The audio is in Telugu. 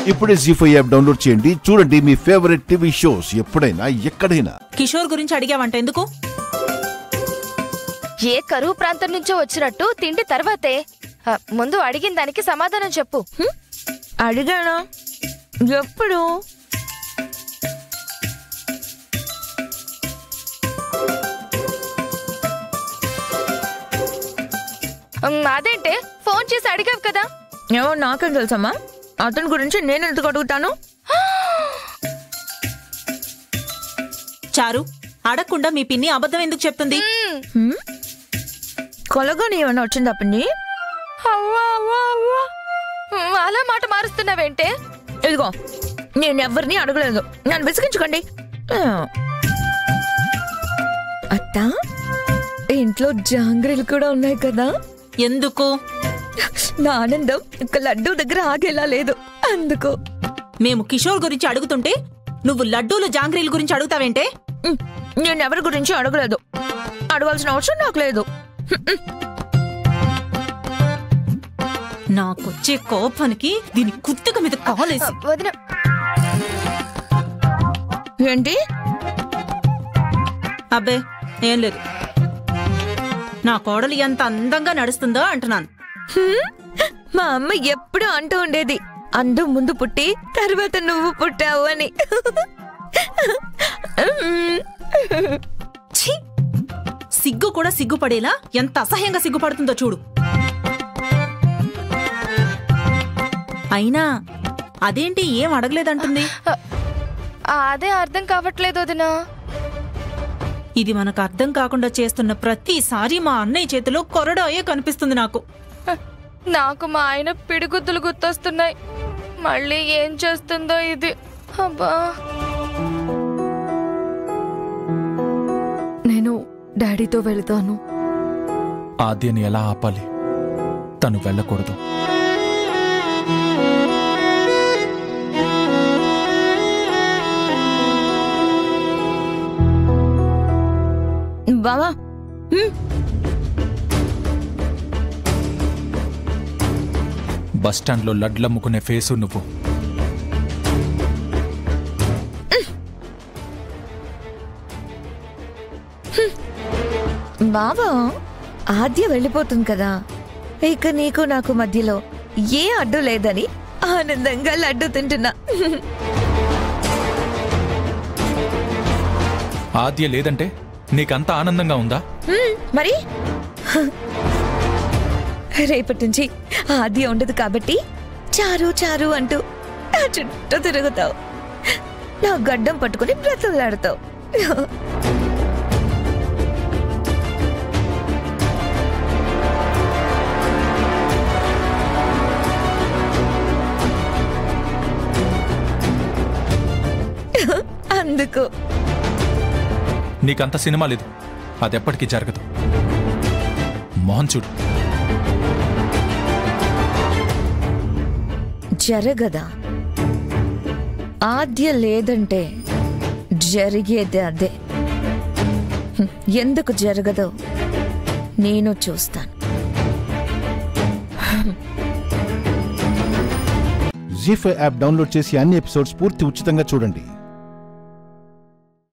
ఇప్పుడే జీ ఫైవ్ యాప్ డౌన్లోడ్ చేయండి చూడండి మీ ఫేవరెట్ టీవీ షోస్ ఎప్పుడైనా ఎక్కడైనా కిషోర్ గురించి అడిగావంట ఎందుకు ఏ కరువు ప్రాంతం నుంచో వచ్చినట్టు తిండి తర్వాతే ఆ, ముందు అడిగిన దానికి సమాధానం చెప్పు హ్మ్? అడిగానా ఎప్పుడు ఉమ్, అదేంటే ఫోన్ చేసి అడిగావు కదా ఏమో నాకేం తెలుసమ్మా అతని గురించి నేను ఎందుకు అడుగుతాను చారు అడగకుండా మీ పిన్ని అబద్ధం ఎందుకు చెప్తుంది ఉమ్, హ్మ్? కొలగాని ఏమన్నా వచ్చిందా పిన్ని అవ్వా, అవ్వా, అవ్వా. ఉమ్, అలా మాట మారుస్తున్నావేంటే ఇదిగో నేను ఎవరిని అడగలేదు నన్ను విసిగించుకోండి ఆ. అత్త ఇంట్లో జాంగ్రీలు కూడా ఉన్నాయి కదా ఎందుకు నా ఆనందం ఒక లడ్డు దగ్గర ఆగేలా లేదు అందుకు మేము కిషోర్ గురించి అడుగుతుంటే నువ్వు లడ్డూలు జాంగ్రీల గురించి అడుగుతావేంటే ఉమ్, నేను ఎవరి గురించి అడగలేదు అడగాల్సిన అవసరం నాకు లేదు నాకొచ్చే కోపానికి దీని కుత్తక మీద కాలేసి వదిన ఏంటి అబ్బే ఏం లేదు నా కోడలు ఎంత అందంగా నడుస్తుందో అంటున్నాను హ్మ్? మా అమ్మ ఎప్పుడూ అంటూ ఉండేది అందు ముందు పుట్టి తర్వాత నువ్వు పుట్టావు అని ఉమ్. ఛీ! సిగ్గు కూడా సిగ్గుపడేలా ఎంత అసహ్యంగా సిగ్గుపడుతుందో చూడు అయినా అదేంటి ఏం అడగలేదంటుంది ఆ, అదే అర్థం కావట్లేదు వదినా ఇది మనకు అర్థం కాకుండా చేస్తున్న ప్రతిసారి మా అన్నయ్య చేతిలో కొరడాయే కనిపిస్తుంది నాకు హ, నాకు మా ఆయన పిడిగుద్దులు గుర్తొస్తున్నాయి మళ్ళీ ఏం చేస్తుందో ఇది అబ్బా నేను డాడీతో వెళ్తాను ఆద్యని ఎలా ఆపాలి తను వెళ్ళకూడదు బావా హ్మ్? బస్టాండ్లో లడ్లమ్ముకునే ఫేసు నువ్వు బావా ఆద్య వెళ్ళిపోతుంది కదా ఇక నీకు నాకు మధ్యలో ఏ అడ్డు లేదని ఆనందంగా లడ్డు తింటున్నా ఆద్య లేదంటే నీకంత ఆనందంగా ఉందా హ్మ్, మరి రేపటి నుంచి ఆద్య ఉండదు కాబట్టి చారు చారు అంటూ నా చుట్టూ తిరుగుతావు నా గడ్డం పట్టుకుని బ్రతలాడతావు అందుకు నీకంత సినిమా లేదు అదెప్పటికీ జరగదు మోహన్ చూడు జరగదా ఆద్య లేదంటే జరిగేది అదే హ్మ్, ఎందుకు జరగదో నేను చూస్తాను జీ ఫైవ్ యాప్ డౌన్లోడ్ చేసి అన్ని ఎపిసోడ్స్ పూర్తి ఉచితంగా చూడండి